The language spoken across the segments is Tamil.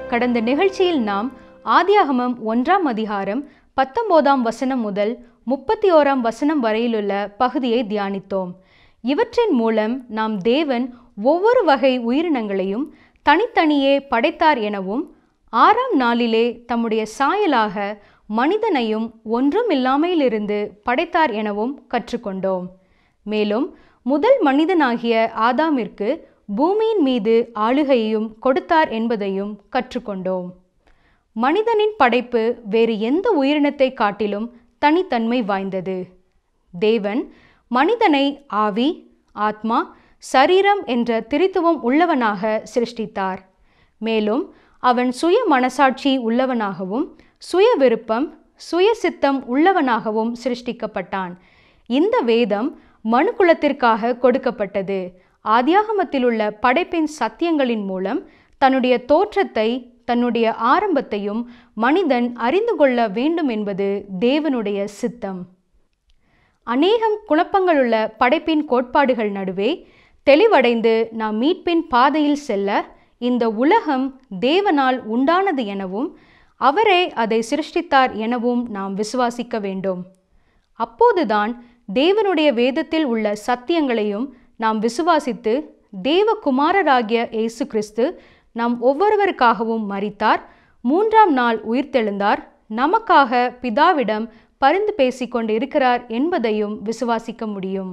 கடந்த நிகழ்ச்சியில் நாம் ஆதியாகமம் ஒன்றாம் அதிகாரம் பத்தொன்பதாம் வசனம் முதல் முப்பத்தி ஓராம் வசனம் வரையிலுள்ள பகுதியை தியானித்தோம் இவற்றின் மூலம் நாம் தேவன் ஒவ்வொரு வகை உயிரினங்களையும் தனித்தனியே படைத்தார் எனவும் ஆறாம் நாளிலே தம்முடைய சாயலாக மனிதனையும் ஒன்றும் இல்லாமையிலிருந்து படைத்தார் எனவும் கற்றுக்கொண்டோம் மேலும் முதல் மனிதனாகிய ஆதாமிற்கு பூமியின் மீது ஆளுகையையும் கொடுத்தார் என்பதையும் கற்றுக்கொண்டோம் மனிதனின் படைப்பு வேறு எந்த உயிரினத்தை காட்டிலும் தனித்தன்மை வாய்ந்தது தேவன் மனிதனை ஆவி ஆத்மா சரீரம் என்ற திரித்துவம் உள்ளவனாக சிருஷ்டித்தார் மேலும் அவன் சுய மனசாட்சி உள்ளவனாகவும் சுய விருப்பம் சுய சித்தம் உள்ளவனாகவும் சிருஷ்டிக்கப்பட்டான் இந்த வேதம் மனுக்குலத்திற்காக கொடுக்கப்பட்டது ஆதியாகமத்தில் உள்ள படைப்பின் சத்தியங்களின் மூலம் தன்னுடைய தோற்றத்தை தன்னுடைய ஆரம்பத்தையும் மனிதன் அறிந்து கொள்ள வேண்டும் என்பது தேவனுடைய சித்தம் அநேகம் குழப்பங்களுள்ள படைப்பின் கோட்பாடுகள் நடுவே தெளிவடைந்து நாம் மீட்பின் பாதையில் செல்ல இந்த உலகம் தேவனால் உண்டானது எனவும் அவரே அதை சிருஷ்டித்தார் எனவும் நாம் விசுவாசிக்க வேண்டும் அப்போதுதான் தேவனுடைய வேதத்தில் உள்ள சத்தியங்களையும் நாம் விசுவாசித்து தேவகுமாரராகிய இயேசு கிறிஸ்து நாம் ஒவ்வொருவருக்காகவும் மரித்தார் மூன்றாம் நாள் உயிர்த்தெழுந்தார் நமக்காக பிதாவிடம் பரிந்து பேசிக்கொண்டு இருக்கிறார் என்பதையும் விசுவாசிக்க முடியும்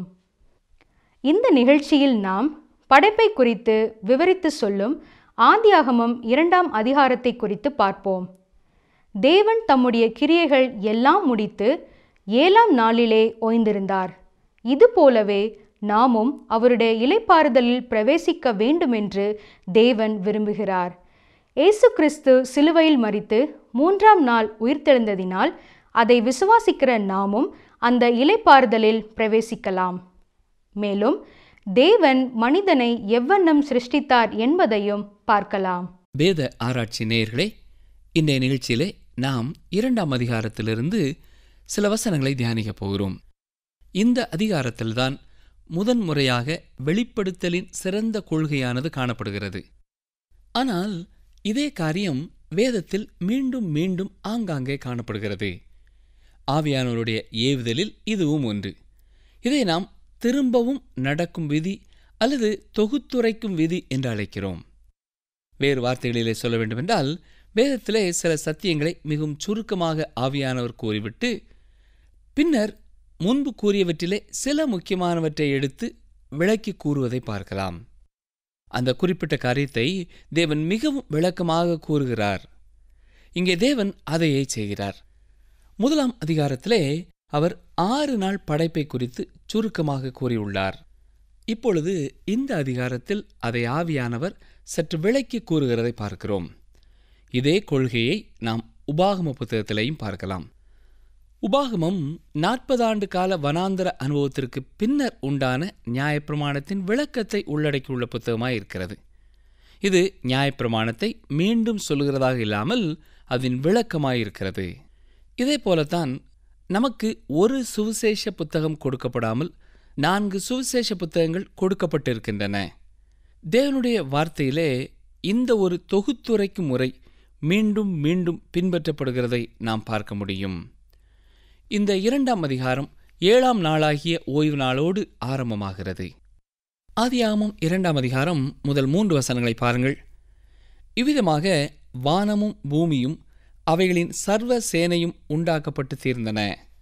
இந்த நிகழ்ச்சியில் நாம் படைப்பை குறித்து விவரித்து சொல்லும் ஆதியாகமம் இரண்டாம் அதிகாரத்தை குறித்து பார்ப்போம் தேவன் தம்முடைய கிரியைகள் எல்லாம் முடித்து ஏழாம் நாளிலே ஓய்ந்திருந்தார் இது போலவே நாமும் அவருடைய இலைப்பாறுதலில் பிரவேசிக்க வேண்டுமென்று தேவன் விரும்புகிறார் இயேசு கிறிஸ்து சிலுவையில் மறித்து மூன்றாம் நாள் உயிர்த்தெழுந்ததினால் அதை விசுவாசிக்கிற நாமும் அந்த இலைப்பாறுதலில் பிரவேசிக்கலாம் மேலும் தேவன் மனிதனை எவ்வண்ணம் சிருஷ்டித்தார் என்பதையும் பார்க்கலாம் வேத ஆராய்ச்சி நேயர்களே இன்றைய நிகழ்ச்சியிலே நாம் இரண்டாம் அதிகாரத்திலிருந்து சில வசனங்களை தியானிக்கப் போகிறோம் இந்த அதிகாரத்தில்தான் முதன்முறையாக வெளிப்படுத்தலின் சிறந்த கொள்கையானது காணப்படுகிறது ஆனால் இதே காரியம் வேதத்தில் மீண்டும் மீண்டும் ஆங்காங்கே காணப்படுகிறது ஆவியானவருடைய ஏவுதலில் இதுவும் ஒன்று இதை நாம் திரும்பவும் நடக்கும் விதி அல்லது தொகுத்துரைக்கும் விதி என்று அழைக்கிறோம் வேறு வார்த்தைகளிலே சொல்ல வேண்டுமென்றால் வேதத்திலே சில சத்தியங்களை மிகவும் சுருக்கமாக ஆவியானவர் கூறிவிட்டு பின்னர் முன்பு கூறியவற்றிலே சில முக்கியமானவற்றை எடுத்து விளக்கி கூறுவதை பார்க்கலாம் அந்த குறிப்பிட்ட காரியத்தை தேவன் மிகவும் விளக்கமாக கூறுகிறார் இங்கே தேவன் அதையே செய்கிறார் முதலாம் அதிகாரத்திலே அவர் ஆறு நாள் படைப்பை குறித்து சுருக்கமாக கூறியுள்ளார் இப்பொழுது இந்த அதிகாரத்தில் அதை ஆவியானவர் சற்று விளக்கி கூறுகிறதை பார்க்கிறோம் இதே கொள்கையை நாம் உபாகம புத்தகத்திலேயும் பார்க்கலாம் உபாகமம் நாற்பது ஆண்டு கால வனாந்தர அனுபவத்திற்கு பின்னர் உண்டான நியாயப்பிரமாணத்தின் விளக்கத்தை உள்ளடக்கியுள்ள புத்தகமாய் இருக்கிறது இது நியாயப்பிரமாணத்தை மீண்டும் சொல்லுகிறதாக இல்லாமல் அதன் விளக்கமாயிருக்கிறது இதே போலத்தான் நமக்கு ஒரு சுவிசேஷ புத்தகம் கொடுக்கப்படாமல் நான்கு சுவிசேஷ புத்தகங்கள் கொடுக்கப்பட்டிருக்கின்றன தேவனுடைய வார்த்தையிலே இந்த ஒரு தொகுத்துரைக்கும் முறை மீண்டும் மீண்டும் பின்பற்றப்படுகிறதை நாம் பார்க்க முடியும் இந்த இரண்டாம் அதிகாரம் ஏழாம் நாளாகிய ஓய்வு நாளோடு ஆரம்பமாகிறது ஆதியாகமம் இரண்டாம் அதிகாரம் முதல் மூன்று வசனங்களை பாருங்கள் இவ்விதமாக வானமும் பூமியும் அவைகளின் சர்வ சேனையும் உண்டாக்கப்பட்டு தீர்ந்தன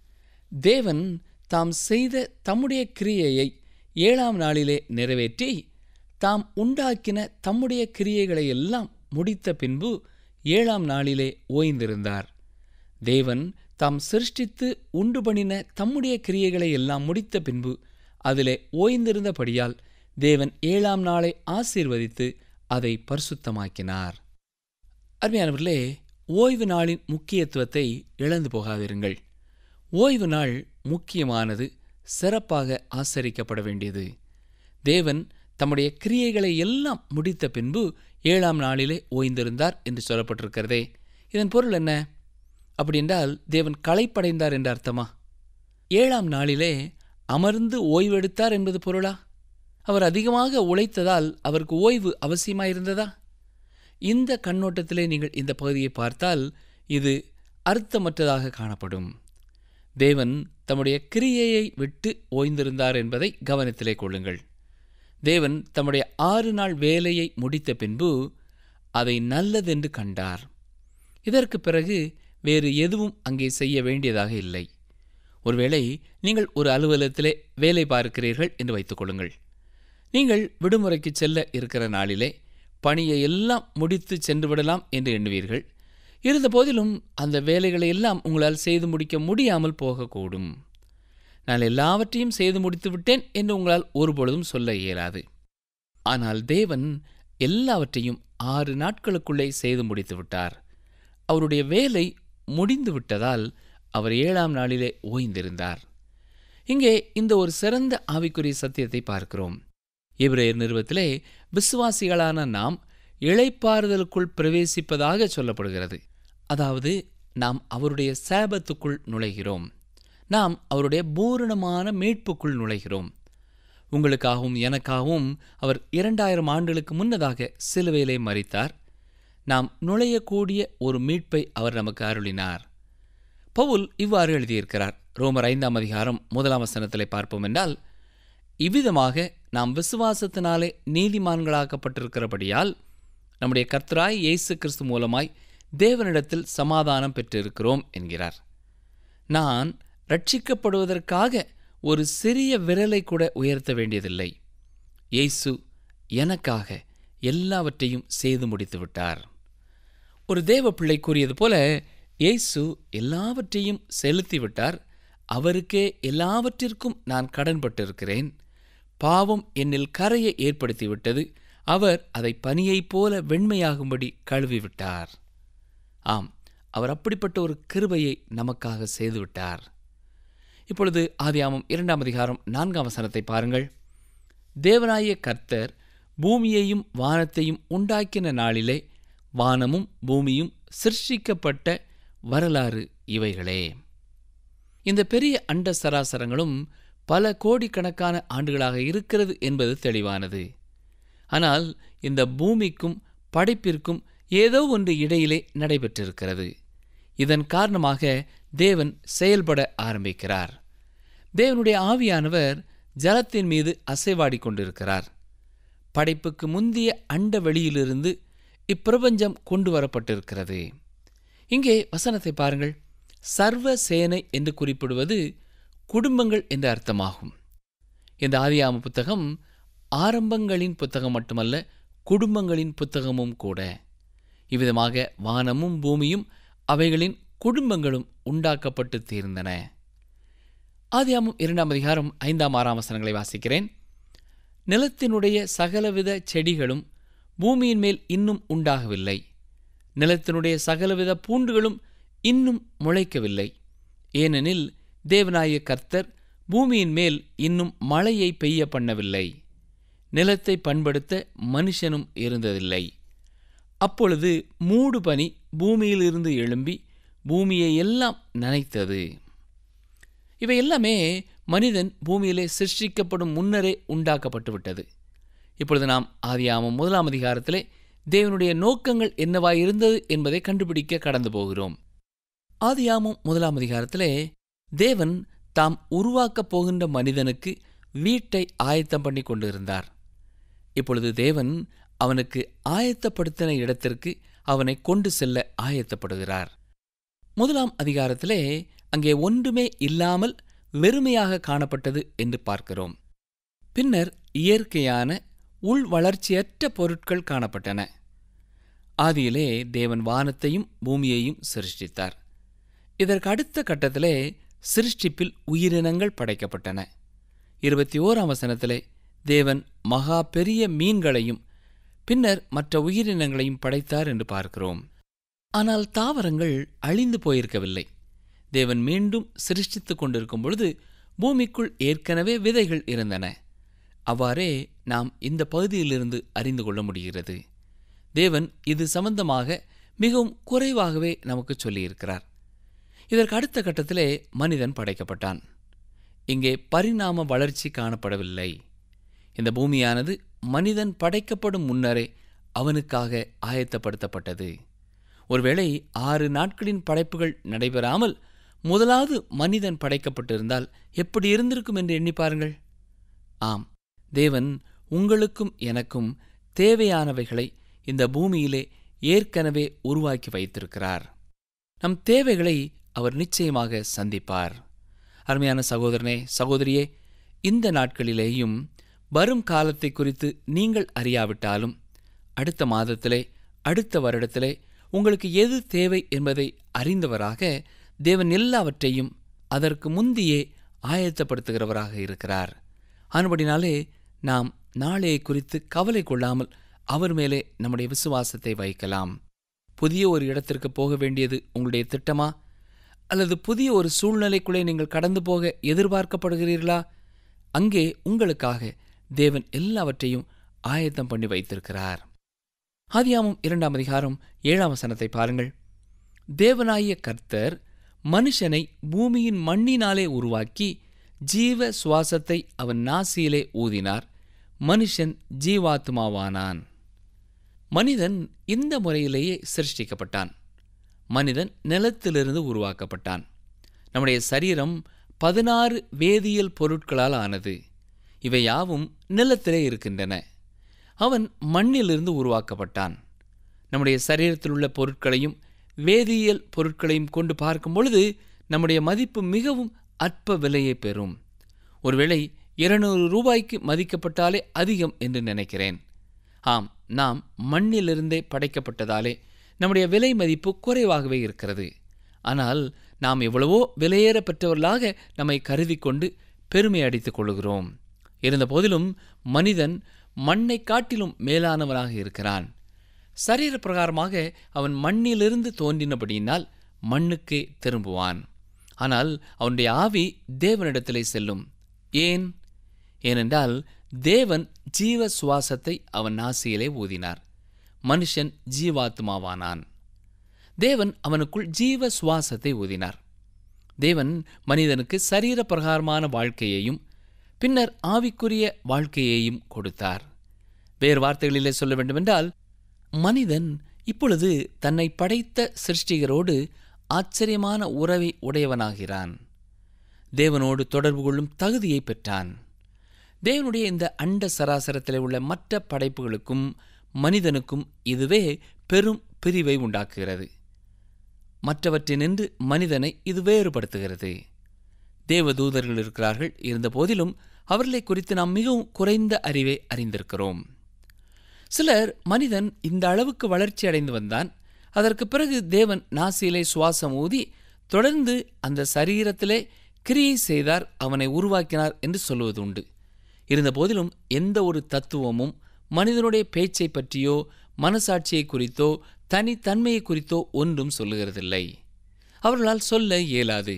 தேவன் தாம் செய்த தம்முடைய கிரியையை ஏழாம் நாளிலே நிறைவேற்றி தாம் உண்டாக்கின தம்முடைய கிரியைகளை எல்லாம் முடித்த பின்பு ஏழாம் நாளிலே ஓய்ந்திருந்தார் தேவன் தாம் சிருஷ்டித்து உண்டு பண்ணின தம்முடைய கிரியைகளை எல்லாம் முடித்த பின்பு அதிலே ஓய்ந்திருந்தபடியால் தேவன் ஏழாம் நாளை ஆசீர்வதித்து அதை பரிசுத்தமாக்கினார் அருமையானவர்களே ஓய்வு நாளின் முக்கியத்துவத்தை இழந்து போகாதிருங்கள் ஓய்வு நாள் முக்கியமானது சிறப்பாக ஆசரிக்கப்பட வேண்டியது தேவன் தம்முடைய கிரியைகளை எல்லாம் முடித்த பின்பு ஏழாம் நாளிலே ஓய்ந்திருந்தார் என்று சொல்லப்பட்டிருக்கிறதே இதன் பொருள் என்ன அப்படின்றால் தேவன் களைப்படைந்தார் என்ற அர்த்தமா ஏழாம் நாளிலே அமர்ந்து ஓய்வெடுத்தார் என்பது பொருளா அவர் அதிகமாக உழைத்ததால் அவருக்கு ஓய்வு அவசியமாயிருந்ததா இந்த கண்ணோட்டத்திலே நீங்கள் இந்த பகுதியை பார்த்தால் இது அர்த்தமற்றதாக காணப்படும் தேவன் தம்முடைய கிரியையை விட்டு ஓய்ந்திருந்தார் என்பதை கவனத்திலே கொள்ளுங்கள் தேவன் தம்முடைய ஆறு நாள் வேலையை முடித்த பின்பு அதை நல்லதென்று கண்டார் இதற்கு பிறகு வேறு எதுவும் அங்கே செய்ய வேண்டியதாக இல்லை ஒருவேளை நீங்கள் ஒரு அலுவலகத்திலே வேலை பார்க்கிறீர்கள் என்று வைத்துக்கொள்ளுங்கள் நீங்கள் விடுமுறைக்கு செல்ல இருக்கிற நாளிலே பணியை எல்லாம் முடித்து சென்று விடலாம் என்று எண்ணுவீர்கள் இருந்த போதிலும் அந்த வேலைகளை எல்லாம் உங்களால் செய்து முடிக்க முடியாமல் போகக்கூடும் நான் எல்லாவற்றையும் செய்து முடித்து விட்டேன் என்று உங்களால் ஒருபொழுதும் சொல்ல இயலாது ஆனால் தேவன் எல்லாவற்றையும் ஆறு நாட்களுக்குள்ளே செய்து முடித்து விட்டார் அவருடைய வேலை முடிந்து விட்டதால் அவர் ஏழாம் நாளிலே ஓய்ந்திருந்தார் இங்கே இந்த ஒரு சிறந்த ஆவிக்குரிய சத்தியத்தை பார்க்கிறோம் எபிரேயர் நிறுவத்திலே விசுவாசிகளான நாம் இளைப்பாறுதலுக்குள் பிரவேசிப்பதாக சொல்லப்படுகிறது அதாவது நாம் அவருடைய சேபத்துக்குள் நுழைகிறோம் நாம் அவருடைய பூரணமான மீட்புக்குள் நுழைகிறோம் உங்களுக்காகவும் எனக்காகவும் அவர் இரண்டாயிரம் ஆண்டுகளுக்கு முன்னதாக சிலுவையிலே மறித்தார் நாம் நுழையக்கூடிய ஒரு மீட்பை அவர் நமக்கு அருளினார் பவுல் இவ்வாறு எழுதியிருக்கிறார் ரோமர் ஐந்தாம் அதிகாரம் முதலாம் வசனத்திலே பார்ப்போம் என்றால் இவ்விதமாக நாம் விசுவாசத்தினாலே நீதிமான்களாக்கப்பட்டிருக்கிறபடியால் நம்முடைய கர்த்தராய் இயேசு கிறிஸ்து மூலமாய் தேவனிடத்தில் சமாதானம் பெற்றிருக்கிறோம் என்கிறார் நான் ரட்சிக்கப்படுவதற்காக ஒரு சிறிய விரலை கூட உயர்த்த வேண்டியதில்லை இயேசு எனக்காக எல்லாவற்றையும் செய்து முடித்து விட்டார் ஒரு தேவ பிள்ளை கூறியது போல இயேசு எல்லாவற்றையும் செலுத்தி விட்டார் அவருக்கே எல்லாவற்றிற்கும் நான் கடன்பட்டிருக்கிறேன் பாவம் என்னில் கரையை ஏற்படுத்திவிட்டது அவர் அதை பனியைப் போல வெண்மையாகும்படி கழுவிவிட்டார் ஆம் அவர் அப்படிப்பட்ட ஒரு கிருபையை நமக்காக செய்துவிட்டார் இப்பொழுது ஆதியாமம் இரண்டாம் அதிகாரம் நான்காம் வசனத்தை பாருங்கள் தேவனாய கர்த்தர் பூமியையும் வானத்தையும் உண்டாக்கின நாளிலே வானமும் பூமியும் சிருஷ்டிக்கப்பட்ட வரலாறு இவைகளே இந்த பெரிய அண்ட சராசரங்களும் பல கோடிக்கணக்கான ஆண்டுகளாக இருக்கிறது என்பது தெளிவானது ஆனால் இந்த பூமிக்கும் படைப்பிற்கும் ஏதோ ஒன்று இடையிலே நடைபெற்றிருக்கிறது இதன் காரணமாக தேவன் செயல்பட ஆரம்பிக்கிறார் தேவனுடைய ஆவியானவர் ஜலத்தின் மீது அசைவாடி கொண்டிருக்கிறார் படைப்புக்கு முந்திய அண்ட வெளியிலிருந்து இப்பிரபஞ்சம் கொண்டு வரப்பட்டிருக்கிறது இங்கே வசனத்தை பாருங்கள் சர்வ சேனை என்று குறிப்பிடுவது குடும்பங்கள் என்ற அர்த்தமாகும் இந்த ஆதியாம புத்தகம் ஆரம்பங்களின் புத்தகம் மட்டுமல்ல குடும்பங்களின் புத்தகமும் கூட இவ்விதமாக வானமும் பூமியும் அவைகளின் குடும்பங்களும் உண்டாக்கப்பட்டு தீர்ந்தன ஆதியாமம் இரண்டாம் அதிகாரம் ஐந்தாம் ஆறாம் வசனங்களை வாசிக்கிறேன் நிலத்தினுடைய சகலவித செடிகளும் பூமியின் மேல் இன்னும் உண்டாகவில்லை நிலத்தினுடைய சகலவித பூண்டுகளும் இன்னும் முளைக்கவில்லை ஏனெனில் தேவனாய கர்த்தர் பூமியின் மேல் இன்னும் மழையை பெய்ய பண்ணவில்லை நிலத்தை பண்படுத்த மனுஷனும் இருந்ததில்லை அப்பொழுது மூடு பனி பூமியிலிருந்து எழும்பி பூமியை எல்லாம் நனைத்தது இவை எல்லாமே மனிதன் பூமியிலே சிருஷ்டிக்கப்படும் முன்னரே உண்டாக்கப்பட்டு விட்டது இப்பொழுது நாம் ஆதியாமம் முதலாம் அதிகாரத்திலே தேவனுடைய நோக்கங்கள் என்னவாய் இருந்தது என்பதை கண்டுபிடிக்க கடந்து போகிறோம் ஆதியாமம் முதலாம் அதிகாரத்திலே தேவன் தாம் உருவாக்கப் போகின்ற மனிதனுக்கு வீட்டை ஆயத்தம் பண்ணி கொண்டிருந்தார் இப்பொழுது தேவன் அவனுக்கு ஆயத்தப்படுத்தின இடத்திற்கு அவனை கொண்டு செல்ல ஆயத்தப்படுகிறார் முதலாம் அதிகாரத்திலே அங்கே ஒன்றுமே இல்லாமல் வெறுமையாக காணப்பட்டது என்று பார்க்கிறோம் பின்னர் இயற்கையான உள் வளர்ச்சியற்ற பொருட்கள் காணப்பட்டன ஆதியிலே தேவன் வானத்தையும் பூமியையும் சிருஷ்டித்தார் இதற்கு அடுத்த கட்டத்திலே சிருஷ்டிப்பில் உயிரினங்கள் படைக்கப்பட்டன இருபத்தி ஓராம் வசனத்திலே தேவன் மகா பெரிய மீன்களையும் பின்னர் மற்ற உயிரினங்களையும் படைத்தார் என்று பார்க்கிறோம் ஆனால் தாவரங்கள் அழிந்து போயிருக்கவில்லை தேவன் மீண்டும் சிருஷ்டித்துக் கொண்டிருக்கும் பொழுது பூமிக்குள் ஏற்கனவே விதைகள் இருந்தன அவ்வாறே நாம் இந்த பகுதியிலிருந்து அறிந்து கொள்ள முடிகிறது தேவன் இது சம்பந்தமாக மிகவும் குறைவாகவே நமக்கு சொல்லியிருக்கிறார் இதற்கு அடுத்த கட்டத்திலே மனிதன் படைக்கப்பட்டான் இங்கே பரிணாம வளர்ச்சி காணப்படவில்லை இந்த பூமியானது மனிதன் படைக்கப்படும் முன்னரே அவனுக்காக ஆயத்தப்படுத்தப்பட்டது ஒருவேளை ஆறு நாட்களின் படைப்புகள் நடைபெறாமல் முதலாவது மனிதன் படைக்கப்பட்டிருந்தால் எப்படி இருந்திருக்கும் என்று எண்ணி பாருங்கள் ஆம் தேவன் உங்களுக்கும் எனக்கும் தேவையானவைகளை இந்த பூமியிலே ஏற்கனவே உருவாக்கி வைத்திருக்கிறார் நம் தேவைகளை அவர் நிச்சயமாக சந்திப்பார் அருமையான சகோதரனே சகோதரியே இந்த நாட்களிலேயும் வரும் காலத்தை குறித்து நீங்கள் அறியாவிட்டாலும் அடுத்த மாதத்திலே அடுத்த வருடத்திலே உங்களுக்கு எது தேவை என்பதை அறிந்தவராக தேவன் எல்லாவற்றையும் அதற்கு முந்தியே ஆயத்தப்படுத்துகிறவராக இருக்கிறார் ஆனபடினாலே நாம் நாளையை குறித்து கவலை கொள்ளாமல் அவர் மேலே நம்முடைய விசுவாசத்தை வைக்கலாம் புதிய ஒரு இடத்திற்கு போக வேண்டியது உங்களுடைய திட்டமா அல்லது புதிய ஒரு சூழ்நிலைக்குள்ளே நீங்கள் கடந்து போக எதிர்பார்க்கப்படுகிறீர்களா அங்கே உங்களுக்காக தேவன் எல்லாவற்றையும் ஆயத்தம் பண்ணி வைத்திருக்கிறார் ஆதியாமம் இரண்டாம் அதிகாரம் ஏழாம் வசனத்தை பாருங்கள் தேவனாகிய கர்த்தர் மனுஷனை பூமியின் மண்ணினாலே உருவாக்கி ஜீவ சுவாசத்தை அவன் நாசியிலே ஊதினார் மனுஷன் ஜீவாத்மாவானான் மனிதன் இந்த முறையிலேயே சிருஷ்டிக்கப்பட்டான் மனிதன் நிலத்திலிருந்து உருவாக்கப்பட்டான் நம்முடைய சரீரம் பதினாறு வேதியியல் பொருட்களால் ஆனது இவை யாவும் நிலத்திலே இருக்கின்றன அவன் மண்ணிலிருந்து உருவாக்கப்பட்டான் நம்முடைய சரீரத்தில் உள்ள பொருட்களையும் வேதியியல் பொருட்களையும் கொண்டு பார்க்கும் பொழுது நம்முடைய மதிப்பு மிகவும் அற்ப விலையை பெறும் ஒருவேளை இருநூறு ரூபாய்க்கு மதிக்கப்பட்டாலே அதிகம் என்று நினைக்கிறேன் ஆம் நாம் மண்ணிலிருந்தே படைக்கப்பட்டதாலே நம்முடைய விலை மதிப்பு குறைவாகவே இருக்கிறது ஆனால் நாம் எவ்வளவோ விலையேற பெற்றவர்களாக நம்மை கருதி கொண்டு பெருமை அடித்துக் கொள்கிறோம் இருந்த போதிலும் மனிதன் மண்ணை காட்டிலும் மேலானவனாக இருக்கிறான் சரீர பிரகாரமாக அவன் மண்ணிலிருந்து தோன்றினபடியினால் மண்ணுக்கே திரும்புவான் ஆனால் அவனுடைய ஆவி தேவனிடத்திலே செல்லும் ஏன் ஏனென்றால் தேவன் ஜீவ சுவாசத்தை அவன் நாசியிலே ஊதினார் மனுஷன் ஜீவாத்மாவானான் தேவன் அவனுக்குள் ஜீவ சுவாசத்தை ஊதினார் தேவன் மனிதனுக்கு சரீர பிரகாரமான வாழ்க்கையையும் பின்னர் ஆவிக்குரிய வாழ்க்கையையும் கொடுத்தார் வேறு வார்த்தைகளிலே சொல்ல வேண்டுமென்றால் மனிதன் இப்பொழுது தன்னை படைத்த சிருஷ்டிகரோடு ஆச்சரியமான உறவை உடையவனாகிறான் தேவனோடு தொடர்பு கொள்ளும் தகுதியை பெற்றான் தேவனுடைய இந்த அண்ட சராசரத்தில் உள்ள மற்ற படைப்புகளுக்கும் மனிதனுக்கும் இதுவே பெரும் பிரிவை உண்டாக்குகிறது மற்றவற்றினின்று மனிதனை இது வேறுபடுத்துகிறது தேவதூதர்கள் இருக்கிறார்கள் இருந்த போதிலும் அவர்களை குறித்து நாம் மிகவும் குறைந்த அறிவை அறிந்திருக்கிறோம் சிலர் மனிதன் இந்த அளவுக்கு வளர்ச்சி அடைந்து வந்தான் அதற்கு பிறகு தேவன் நாசியிலே சுவாசம் ஊதி தொடர்ந்து அந்த சரீரத்திலே கிரியை செய்தார் அவனை உருவாக்கினார் என்று சொல்லுவது உண்டு இருந்த போதிலும் எந்த ஒரு தத்துவமும் மனிதனுடைய பேச்சை பற்றியோ மனசாட்சியை குறித்தோ தனித்தன்மையை குறித்தோ ஒன்றும் சொல்லுகிறதில்லை அவர்களால் சொல்ல இயலாது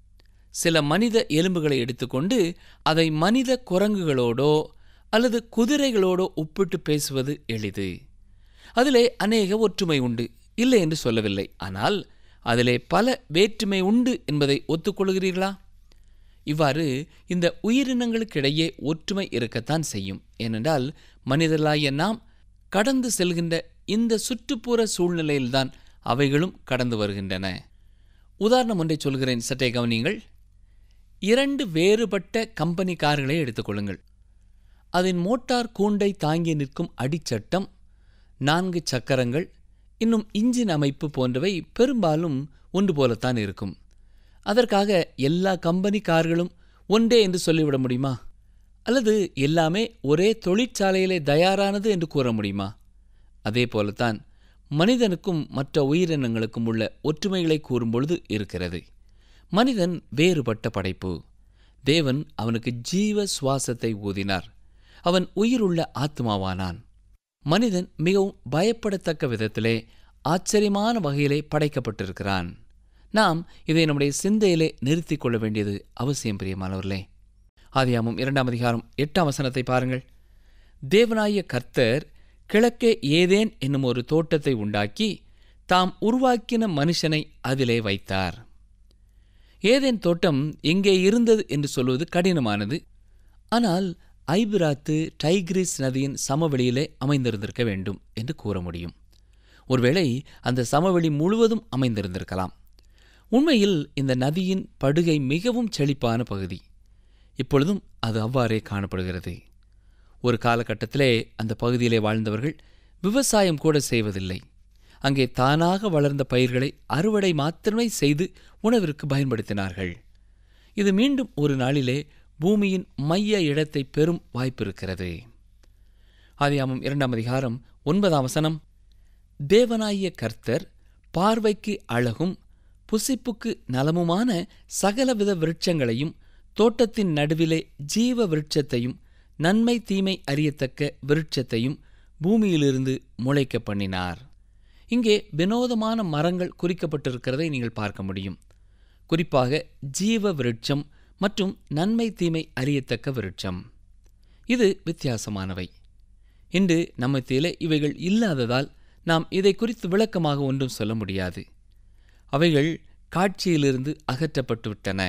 சில மனித எலும்புகளை எடுத்துக்கொண்டு அதை மனித குரங்குகளோடோ அல்லது குதிரைகளோடோ ஒப்பிட்டு பேசுவது எளிது அதிலே அநேக ஒற்றுமை உண்டு இல்லை என்று சொல்லவில்லை ஆனால் அதிலே பல வேற்றுமை உண்டு என்பதை ஒத்துக்கொள்கிறீர்களா இவ்வாறு இந்த உயிரினங்களுக்கிடையே ஒற்றுமை இருக்கத்தான் செய்யும் ஏனென்றால் மனிதர்களாகிய நாம் கடந்து செல்கின்ற இந்த சுற்றுப்புற சூழ்நிலையில்தான் அவைகளும் கடந்து வருகின்றன உதாரணம் ஒன்றை சொல்கிறேன் சற்றே கவனியுங்கள் இரண்டு வேறுபட்ட கம்பெனி கார்களை எடுத்துக்கொள்ளுங்கள் அதன் மோட்டார் கூண்டை தாங்கி நிற்கும் அடிச்சட்டம் நான்கு சக்கரங்கள் இன்னும் இன்ஜின் அமைப்பு போன்றவை பெரும்பாலும் ஒன்று போலத்தான் இருக்கும் அதற்காக எல்லா கம்பெனி கார்களும் ஒன்றே என்று சொல்லிவிட முடியுமா அல்லது எல்லாமே ஒரே தொழிற்சாலையிலே தயாரானது என்று கூற முடியுமா அதே போலத்தான் மனிதனுக்கும் மற்ற உயிரினங்களுக்கும் உள்ள ஒற்றுமைகளை கூறும்பொழுது இருக்கிறது மனிதன் வேறுபட்ட படைப்பு தேவன் அவனுக்கு ஜீவ சுவாசத்தை ஊதினார் அவன் உயிருள்ள ஆத்மாவானான் மனிதன் மிகவும் பயப்படத்தக்க விதத்திலே ஆச்சரியமான வகையிலே படைக்கப்பட்டிருக்கிறான் நாம் இதை நம்முடைய சிந்தையிலே நிறுத்திக் கொள்ள வேண்டியது அவசியம் பிரியமானவர்களே ஆதியாமம் இரண்டாம் அதிகாரம் எட்டாம் வசனத்தை பாருங்கள் தேவனாய கர்த்தர் கிழக்கே ஏதேன் என்னும் ஒரு தோட்டத்தை உண்டாக்கி தாம் உருவாக்கின மனுஷனை அதிலே வைத்தார் ஏதேன் தோட்டம் எங்கே இருந்தது என்று சொல்வது கடினமானது ஆனால் ஐபிராத்து டைக்ரிஸ் நதியின் சமவெளியிலே அமைந்திருந்திருக்க வேண்டும் என்று கூற முடியும் ஒருவேளை அந்த சமவெளி முழுவதும் அமைந்திருந்திருக்கலாம் உண்மையில் இந்த நதியின் படுகை மிகவும் செழிப்பான பகுதி இப்பொழுதும் அது அவ்வாறே காணப்படுகிறது ஒரு காலகட்டத்திலே அந்த பகுதியிலே வாழ்ந்தவர்கள் விவசாயம் கூட செய்வதில்லை அங்கே தானாக வளர்ந்த பயிர்களை அறுவடை மாத்திரமே செய்து உணவிற்கு பயன்படுத்தினார்கள் இது மீண்டும் ஒரு நாளிலே பூமியின் மைய இடத்தை பெறும் வாய்ப்பிருக்கிறது ஆதியாமம் இரண்டாம் அதிகாரம் ஒன்பதாம் வசனம் தேவனாகிய கர்த்தர் பார்வைக்கு அழகும் புசிப்புக்கு நலமுமான சகலவித விருட்சங்களையும் தோட்டத்தின் நடுவிலே ஜீவ விருட்சத்தையும் நன்மை தீமை அறியத்தக்க விருட்சத்தையும் பூமியிலிருந்து முளைக்க பண்ணினார் இங்கே வினோதமான மரங்கள் குறிக்கப்பட்டிருக்கிறதை நீங்கள் பார்க்க முடியும் குறிப்பாக ஜீவ விருட்சம் மற்றும் நன்மை தீமை அறியத்தக்க விருட்சம் இது வித்தியாசமானவை இன்று நம்மத்திலே இவைகள் இல்லாததால் நாம் இதை குறித்து விளக்கமாக ஒன்றும் சொல்ல முடியாது அவைகள் காட்சியிலிருந்து அகற்றப்பட்டு விட்டன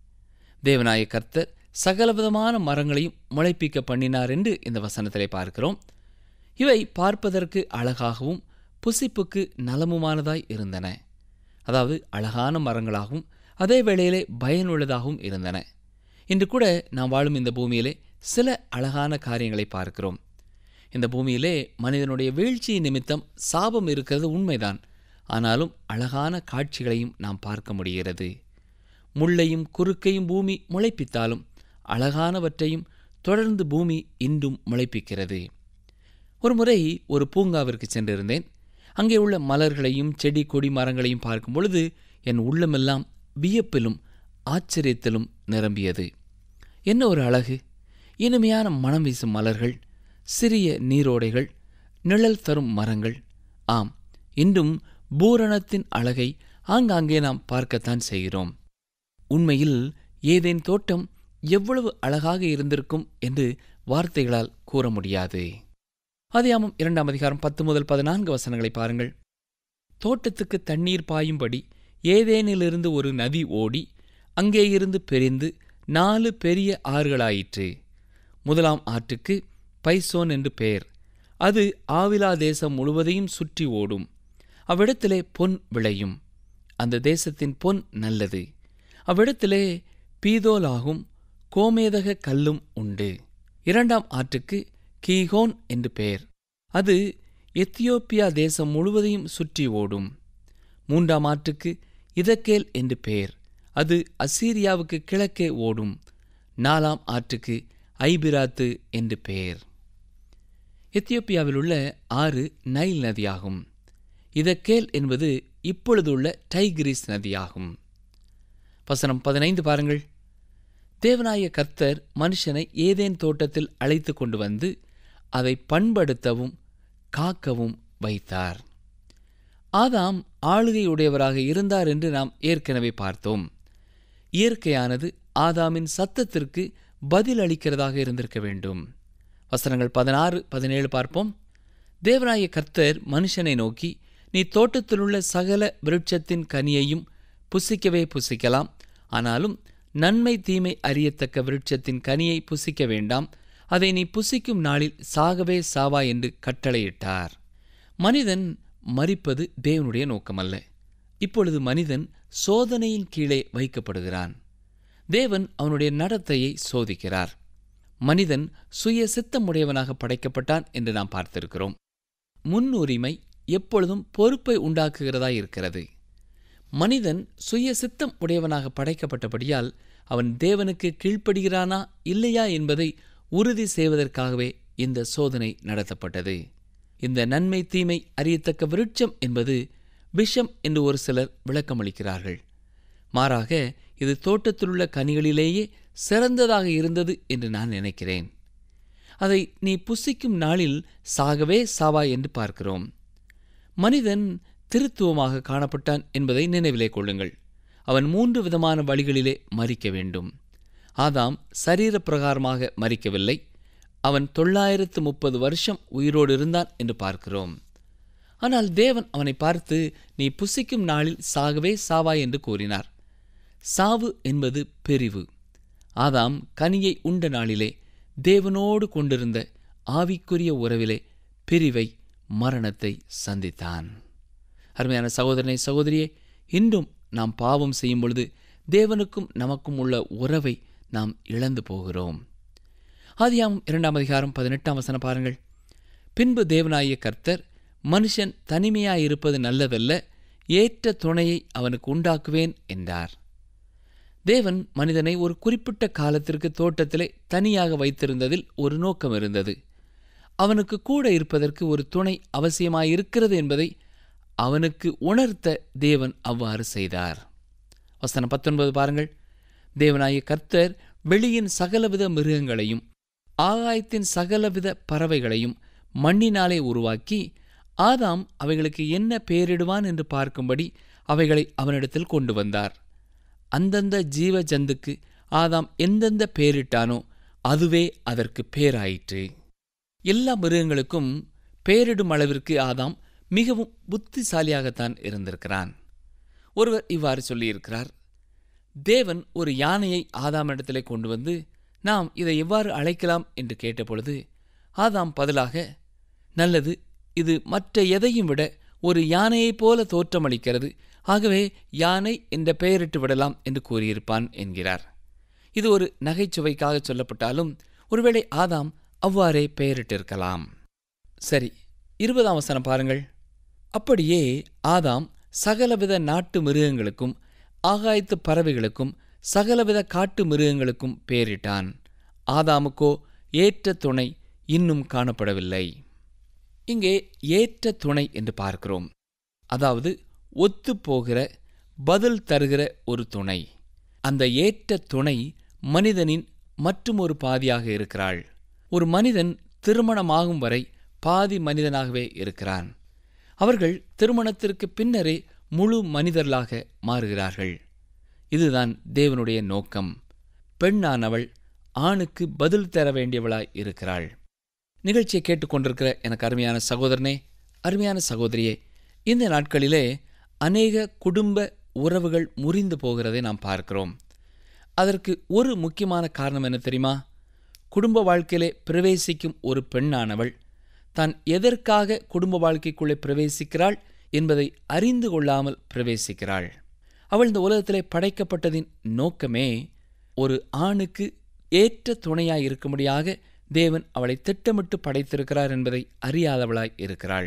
தேவநாய கர்த்தர் சகலவிதமான மரங்களையும் முளைப்பிக்க பண்ணினார் என்று இந்த வசனத்திலே பார்க்கிறோம் இவை பார்ப்பதற்கு அழகாகவும் புசிப்புக்கு நலமுமானதாய் இருந்தன அதாவது அழகான மரங்களாகவும் அதே வேளையிலே பயனுள்ளதாகவும் இருந்தன இன்று கூட நாம் வாழும் இந்த பூமியிலே சில அழகான காரியங்களை பார்க்கிறோம் இந்த பூமியிலே மனிதனுடைய வீழ்ச்சி நிமித்தம் சாபம் இருக்கிறது உண்மைதான் ஆனாலும் அழகான காட்சிகளையும் நாம் பார்க்க முடிகிறது முள்ளையும் குறுக்கையும் பூமி முளைப்பித்தாலும் அழகானவற்றையும் தொடர்ந்து பூமி இன்றும் முளைப்பிக்கிறது ஒரு முறை ஒரு பூங்காவிற்கு சென்றிருந்தேன் அங்கே உள்ள மலர்களையும் செடி கொடி மரங்களையும் பார்க்கும் பொழுது என் உள்ளமெல்லாம் வியப்பிலும் ஆச்சரியத்திலும் நிரம்பியது என்ன ஒரு அழகு இனிமையான மனம் வீசும் மலர்கள் சிறிய நீரோடைகள் நிழல் தரும் மரங்கள் ஆம் இன்றும் பூரணத்தின் அழகை ஆங்காங்கே நாம் பார்க்கத்தான் செய்கிறோம் உண்மையில் ஏதேன் தோட்டம் எவ்வளவு அழகாக இருந்திருக்கும் என்று வார்த்தைகளால் கூற முடியாது அதியாமம் இரண்டாம் அதிகாரம் பத்து முதல் பதினான்கு வசனங்களை பாருங்கள் தோட்டத்துக்கு தண்ணீர் பாயும்படி ஏதேனிலிருந்து ஒரு நதி ஓடி அங்கே இருந்து பிரிந்து நாலு பெரிய ஆறுகளாயிற்று முதலாம் ஆற்றுக்கு பைசோன் என்று பெயர் அது ஆவிலா தேசம் முழுவதையும் சுற்றி ஓடும் அவ்விடத்திலே பொன் விளையும் அந்த தேசத்தின் பொன் நல்லது அவ்விடத்திலே பீதோலாகும் கோமேதக கல்லும் உண்டு இரண்டாம் ஆற்றுக்கு கீகோன் என்று பெயர் அது எத்தியோப்பியா தேசம் முழுவதையும் சுற்றி ஓடும் மூன்றாம் ஆற்றுக்கு இதக்கேல் என்று பெயர் அது அசீரியாவுக்கு கிழக்கே ஓடும் நாலாம் ஆற்றுக்கு ஐபிராத்து என்று பெயர் எத்தியோப்பியாவில் உள்ள ஆறு நைல் நதியாகும் இதக்கேல் என்பது இப்பொழுதுள்ள டைகிரிஸ் நதியாகும் வசனம் பதினைந்து பாருங்கள் தேவனாய கர்த்தர் மனுஷனை ஏதேன் தோட்டத்தில் அழைத்து கொண்டு வந்து அதை பண்படுத்தவும் காக்கவும் வைத்தார் ஆதாம் ஆளுகையுடையவராக இருந்தார் என்று நாம் ஏற்கனவே பார்த்தோம் இயற்கையானது ஆதாமின் சத்தத்திற்கு பதில் அளிக்கிறதாக இருந்திருக்க வேண்டும் வசனங்கள் பதினாறு பதினேழு பார்ப்போம் தேவராய கர்த்தர் மனுஷனை நோக்கி நீ தோட்டத்திலுள்ள சகல விருட்சத்தின் கனியையும் புசிக்கவே புசிக்கலாம் ஆனாலும் நன்மை தீமை அறியத்தக்க விருட்சத்தின் கனியை புசிக்க வேண்டாம் அதை நீ புசிக்கும் நாளில் சாகவே சாவா என்று கட்டளையிட்டார் மனிதன் மறிப்பது தேவனுடைய நோக்கமல்ல இப்பொழுது மனிதன் சோதனையின் கீழே வைக்கப்படுகிறான் தேவன் அவனுடைய நடத்தையை சோதிக்கிறார் மனிதன் சுய சித்தமுடையவனாக படைக்கப்பட்டான் என்று நாம் பார்த்திருக்கிறோம் முன்னுரிமை எப்பொழுதும் பொறுப்பை உண்டாக்குகிறதா இருக்கிறது மனிதன் சுய சித்தம் உடையவனாக படைக்கப்பட்டபடியால் அவன் தேவனுக்கு கீழ்ப்படுகிறானா இல்லையா என்பதை உறுதி செய்வதற்காகவே இந்த சோதனை நடத்தப்பட்டது இந்த நன்மை தீமை அறியத்தக்க விருட்சம் என்பது விஷம் என்று ஒரு சிலர் விளக்கமளிக்கிறார்கள் மாறாக இது தோட்டத்திலுள்ள கனிகளிலேயே சிறந்ததாக இருந்தது என்று நான் நினைக்கிறேன் அதை நீ புசிக்கும் நாளில் சாகவே சாவா என்று பார்க்கிறோம் மனிதன் திருத்துவமாக காணப்பட்டான் என்பதை நினைவிலே கொள்ளுங்கள் அவன் மூன்று விதமான வழிகளிலே மறிக்க வேண்டும் ஆதாம் சரீர பிரகாரமாக மறிக்கவில்லை அவன் தொள்ளாயிரத்து முப்பது வருஷம் உயிரோடு இருந்தான் என்று பார்க்கிறோம் ஆனால் தேவன் அவனை பார்த்து நீ புசிக்கும் நாளில் சாகவே சாவாய் என்று கூறினார் சாவு என்பது பிரிவு ஆதாம் கனியை உண்ட நாளிலே தேவனோடு கொண்டிருந்த ஆவிக்குரிய உறவிலே பிரிவை மரணத்தை சந்தித்தான் அருமையான சகோதரனை சகோதரியே இன்றும் நாம் பாவம் செய்யும் பொழுது தேவனுக்கும் நமக்கும் உள்ள உறவை நாம் இழந்து போகிறோம் ஆதியாம் இரண்டாம் அதிகாரம் பதினெட்டாம் வசனம் பாருங்கள் பின்பு தேவனாகிய கர்த்தர் மனுஷன் தனிமையாயிருப்பது நல்லதல்ல ஏற்ற துணையை அவனுக்கு உண்டாக்குவேன் என்றார் தேவன் மனிதனை ஒரு குறிப்பிட்ட காலத்திற்கு தோட்டத்திலே தனியாக வைத்திருந்ததில் ஒரு நோக்கம் இருந்தது அவனுக்கு கூட இருப்பதற்கு ஒரு துணை அவசியமாயிருக்கிறது என்பதை அவனுக்கு உணர்த்த தேவன் அவ்வாறு செய்தார் வசனம் பத்தொன்பது பாருங்கள் தேவனாகிய கர்த்தர் வெளியின் சகலவித மிருகங்களையும் ஆகாயத்தின் சகலவித பறவைகளையும் மண்ணினாலே உருவாக்கி ஆதாம் அவைகளுக்கு என்ன பெயரிடுவான் என்று பார்க்கும்படி அவைகளை அவனிடத்தில் கொண்டு வந்தார் அந்தந்த ஜீவ ஜந்துக்கு ஆதாம் எந்தெந்த பெயரிட்டானோ அதுவே அதற்கு பேராயிற்று எல்லா மிருகங்களுக்கும் பெயரிடும் அளவிற்கு ஆதாம் மிகவும் புத்திசாலியாகத்தான் இருந்திருக்கிறான் ஒருவர் இவ்வாறு சொல்லியிருக்கிறார் தேவன் ஒரு யானையை ஆதாமிடத்திலே கொண்டு வந்து நாம் இதை எவ்வாறு அழைக்கலாம் என்று கேட்டபொழுது ஆதாம் பதிலாக நல்லது இது மற்ற எதையும் விட ஒரு யானையைப் போல தோற்றமளிக்கிறது ஆகவே யானை என்ற பெயரிட்டு விடலாம் என்று கூறியிருப்பான் என்கிறார் இது ஒரு நகைச்சுவைக்காக சொல்லப்பட்டாலும் ஒருவேளை ஆதாம் அவ்வாறே பெயரிட்டிருக்கலாம் சரி இருபதாம் வசனம் பாருங்கள் அப்படியே ஆதாம் சகலவித நாட்டு மிருகங்களுக்கும் ஆகாயத்து பறவைகளுக்கும் சகலவித காட்டு மிருகங்களுக்கும் பெயரிட்டான் ஆதாமுக்கோ ஏற்ற துணை இன்னும் காணப்படவில்லை இங்கே ஏற்ற துணை என்று பார்க்கிறோம் அதாவது ஒத்துப்போகிற பதில் தருகிற ஒரு துணை அந்த ஏற்ற துணை மனிதனின் மற்றும் ஒரு பாதியாக இருக்கிறாள் ஒரு மனிதன் திருமணமாகும் வரை பாதி மனிதனாகவே இருக்கிறான் அவர்கள் திருமணத்திற்கு பின்னரே முழு மனிதர்களாக மாறுகிறார்கள் இதுதான் தேவனுடைய நோக்கம் பெண்ணானவள் ஆணுக்கு பதில் தர வேண்டியவளாய் இருக்கிறாள் நிகழ்ச்சியை கேட்டுக்கொண்டிருக்கிற எனக்கு அருமையான சகோதரனே அருமையான சகோதரியே இந்த நாட்களிலே அநேக குடும்ப உறவுகள் முறிந்து போகிறதை நாம் பார்க்கிறோம் அதற்கு ஒரு முக்கியமான காரணம் என்ன தெரியுமா குடும்ப வாழ்க்கையிலே பிரவேசிக்கும் ஒரு பெண்ணானவள் தான் எதற்காக குடும்ப வாழ்க்கைக்குள்ளே பிரவேசிக்கிறாள் என்பதை அறிந்து கொள்ளாமல் பிரவேசிக்கிறாள் அவள் இந்த உலகத்திலே படைக்கப்பட்டதின் நோக்கமே ஒரு ஆணுக்கு ஏற்ற துணையாய் இருக்கும்படியாக தேவன் அவளை திட்டமிட்டு படைத்திருக்கிறார் என்பதை அறியாதவளாய் இருக்கிறாள்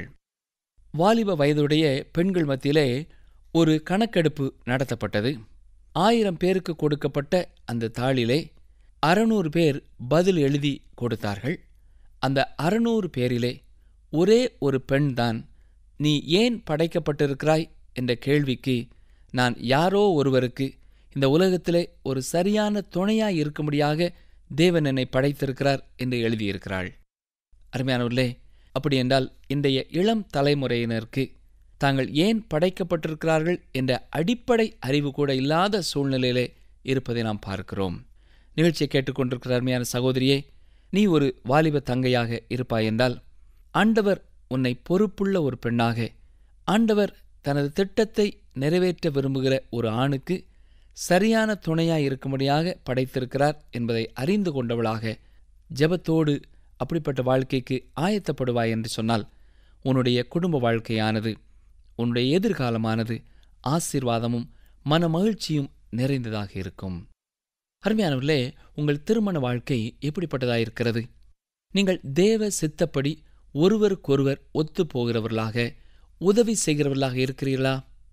வாலிப வயதுடைய பெண்கள் மத்தியிலே ஒரு கணக்கெடுப்பு நடத்தப்பட்டது ஆயிரம் பேருக்கு கொடுக்கப்பட்ட அந்த தாளிலே அறநூறு பேர் பதில் எழுதி கொடுத்தார்கள் அந்த அறநூறு பேரிலே ஒரே ஒரு பெண்தான் நீ ஏன் படைக்கப்பட்டிருக்கிறாய் என்ற கேள்விக்கு நான் யாரோ ஒருவருக்கு இந்த உலகத்திலே ஒரு சரியான துணையாய் இருக்கும்படியாக தேவன் என்னை படைத்திருக்கிறார் என்று எழுதியிருக்கிறாள் அருமையானவர்களே அப்படி என்றால் இன்றைய இளம் தலைமுறையினருக்கு தாங்கள் ஏன் படைக்கப்பட்டிருக்கிறார்கள் என்ற அடிப்படை அறிவு கூட இல்லாத சூழ்நிலையிலே இருப்பதை நாம் பார்க்கிறோம் நிகழ்ச்சியை கேட்டுக்கொண்டிருக்கிற அருமையான சகோதரியே நீ ஒரு வாலிப தங்கையாக இருப்பாய் என்றால் ஆண்டவர் உன்னை பொறுப்புள்ள ஒரு பெண்ணாக ஆண்டவர் தனது திட்டத்தை நிறைவேற்ற விரும்புகிற ஒரு ஆணுக்கு சரியான துணையாய் இருக்கும்படியாக படைத்திருக்கிறார் என்பதை அறிந்து கொண்டவளாக ஜெபத்தோடு அப்படிப்பட்ட வாழ்க்கைக்கு ஆயத்தப்படுவாய் என்று சொன்னால் உன்னுடைய குடும்ப வாழ்க்கையானது உன்னுடைய எதிர்காலமானது ஆசீர்வாதமும் மன மகிழ்ச்சியும் நிறைந்ததாக இருக்கும் அருமையானவர்களே உங்கள் திருமண வாழ்க்கை எப்படிப்பட்டதாக இருக்கிறது நீங்கள் தேவ சித்தப்படி ஒருவருக்கொருவர் ஒத்து போகிறவர்களாக உதவி செய்கிறவர்களாக இருக்கிறீர்களா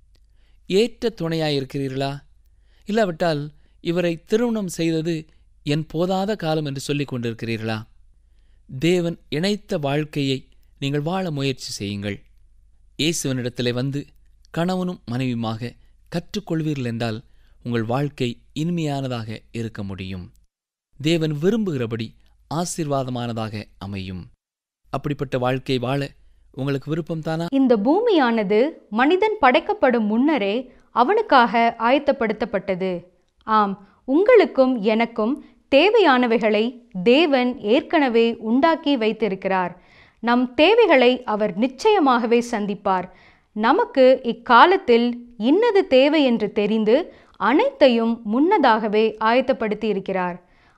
ஏற்ற துணையாய் இருக்கிறீர்களா இல்லாவிட்டால் இவரை திருமணம் செய்தது என் போதாத காலம் என்று சொல்லிக் கொண்டிருக்கிறீர்களா தேவன் இணைத்த வாழ்க்கையை நீங்கள் வாழ முயற்சி செய்யுங்கள் இயேசுவனிடத்திலே வந்து கணவனும் மனைவியுமாக கற்றுக்கொள்வீர்கள் என்றால் உங்கள் வாழ்க்கை இனிமையானதாக இருக்க முடியும் தேவன் விரும்புகிறபடி ஆசீர்வாதமானதாக அமையும் அப்படிப்பட்ட வாழ்க்கை வாழ உங்களுக்கு விருப்பம் தானா இந்த பூமியானது மனிதன் படைக்கப்படும் முன்னரே அவனுக்காக ஆயத்தப்படுத்தப்பட்டது ஆம் உங்களுக்கும் எனக்கும் தேவையானவைகளை தேவன் ஏற்கனவே உண்டாக்கி வைத்திருக்கிறார் நம் தேவைகளை அவர் நிச்சயமாகவே சந்திப்பார் நமக்கு இக்காலத்தில் இன்னது தேவை என்று தெரிந்து அனைத்தையும் முன்னதாகவே ஆயத்தப்படுத்தி இருக்கிறார்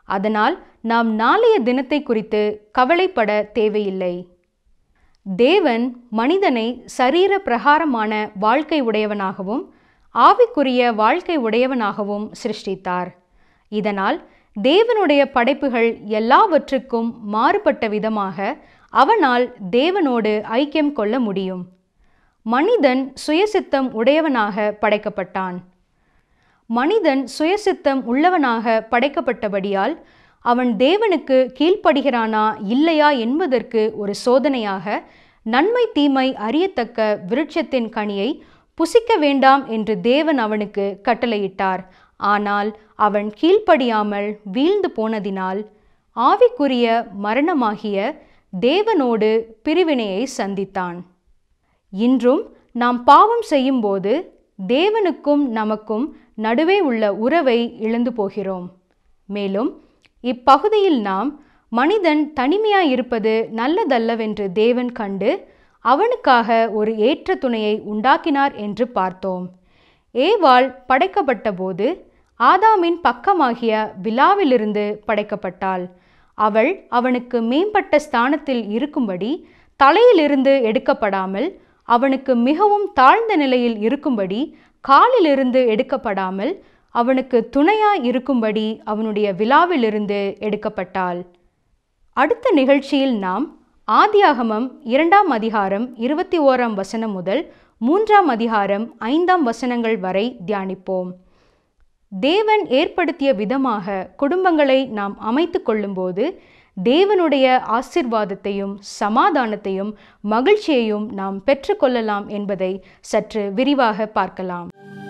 அதனால் நாம் நாளைய தினத்தை குறித்து கவலைப்பட தேவையில்லை தேவன் மனிதனை சரீர பிரகாரமான வாழ்க்கை உடையவனாகவும் ஆவிக்குரிய வாழ்க்கை உடையவனாகவும் சிருஷ்டித்தார் இதனால் தேவனுடைய படைப்புகள் எல்லாவற்றுக்கும் மாறுபட்ட விதமாக அவனால் தேவனோடு ஐக்கியம் கொள்ள முடியும் மனிதன் சுயசித்தம் உடையவனாக படைக்கப்பட்டான் மனிதன் சுயசித்தம் உள்ளவனாக படைக்கப்பட்டபடியால் அவன் தேவனுக்கு கீழ்ப்படுகிறானா இல்லையா என்பதற்கு ஒரு சோதனையாக நன்மை தீமை அறியத்தக்க விருட்சத்தின் கனியை புசிக்க வேண்டாம் என்று தேவன் அவனுக்கு கட்டளையிட்டார் ஆனால் அவன் கீழ்ப்படியாமல் வீழ்ந்து போனதினால் ஆவிக்குரிய மரணமாகிய தேவனோடு பிரிவினையை சந்தித்தான் இன்றும் நாம் பாவம் செய்யும்போது தேவனுக்கும் நமக்கும் நடுவே உள்ள உறவை இழந்து போகிறோம் மேலும் இப்பகுதியில் நாம் மனிதன் தனிமையாயிருப்பது நல்லதல்லவென்று தேவன் கண்டு அவனுக்காக ஒரு ஏற்ற துணையை உண்டாக்கினார் என்று பார்த்தோம் ஏவாள் படைக்கப்பட்டபோது ஆதாமின் பக்கமாகிய விழாவிலிருந்து படைக்கப்பட்டாள் அவள் அவனுக்கு மேம்பட்ட ஸ்தானத்தில் இருக்கும்படி தலையிலிருந்து எடுக்கப்படாமல் அவனுக்கு மிகவும் தாழ்ந்த நிலையில் இருக்கும்படி காலிலிருந்து எடுக்கப்படாமல் அவனுக்கு துணையாய் இருக்கும்படி அவனுடைய விழாவிலிருந்து எடுக்கப்பட்டாள் அடுத்த நிகழ்ச்சியில் நாம் ஆதியாகமம் இரண்டாம் அதிகாரம் இருபத்தி ஓராம் வசனம் முதல் மூன்றாம் அதிகாரம் ஐந்தாம் வசனங்கள் வரை தியானிப்போம் தேவன் ஏற்படுத்திய விதமாக குடும்பங்களை நாம் அமைத்து கொள்ளும்போது தேவனுடைய ஆசிர்வாதத்தையும் சமாதானத்தையும் மகிழ்ச்சியையும் நாம் பெற்றுக்கொள்ளலாம் என்பதை சற்று விரிவாக பார்க்கலாம்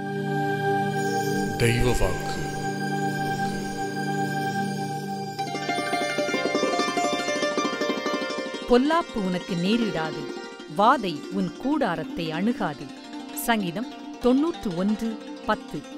தெய்வ வாக்கு பொல்லாப்பு உனக்கு நேரிடாது வாதை உன் கூடாரத்தை அணுகாது சங்கீதம் தொன்னூற்று ஒன்று பத்து